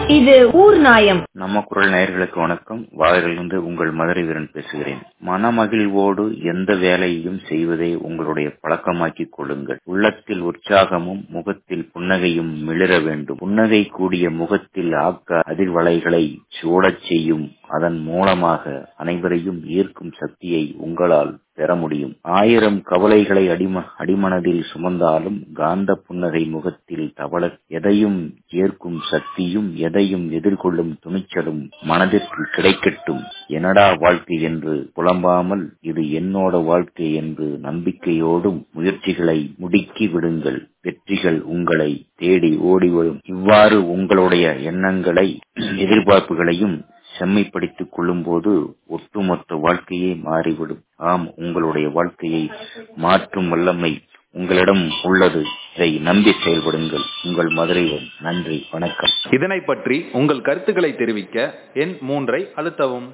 இது ஊர் நாயம் நம்ம குரல் நேயர்களுக்கு வணக்கம் வாயிலிருந்து உங்கள் மதுரை வீரன் பேசுகிறேன் மனமகிழ்வோடு எந்த வேலையையும் செய்வதை உங்களுடைய பழக்கமாக்கிக் கொள்ளுங்கள் உள்ளத்தில் உற்சாகமும் முகத்தில் புன்னகையும் மிளிர வேண்டும் புன்னகை கூடிய முகத்தில் ஆக்க அதிர்வலைகளை சூடச் செய்யும் அதன் மூலமாக அனைவரையும் ஈர்க்கும் சக்தியை உங்களால் பெற முடியும் ஆயிரம் கவலைகளை அடிம அடிமனதில் சுமந்தாலும் காந்த புன்னகை முகத்தில் தவள எதையும் ஏற்கும் சக்தியும் எதையும் எதிர்கொள்ளும் துணிச்சலும் மனதிற்கு கிடைக்கட்டும் என்னடா வாழ்க்கை என்று புலம்பாமல் இது என்னோட வாழ்க்கை என்று நம்பிக்கையோடும் முயற்சிகளை முடுக்கி விடுங்கள் வெற்றிகள் உங்களை தேடி ஓடி வரும் இவ்வாறு உங்களுடைய எண்ணங்களை எதிர்பார்ப்புகளையும் செம்மைப்படுத்திக் கொள்ளும் போது ஒட்டுமொத்த வாழ்க்கையே மாறிவிடும் ஆம் உங்களுடைய வாழ்க்கையை மாற்றும் வல்லமை உங்களிடம் உள்ளது இதை நம்பி செயல்படுங்கள் உங்கள் மதுரைவன் நன்றி வணக்கம் இதனை பற்றி உங்கள் கருத்துக்களை தெரிவிக்க எண் மூன்றை அழுத்தவும்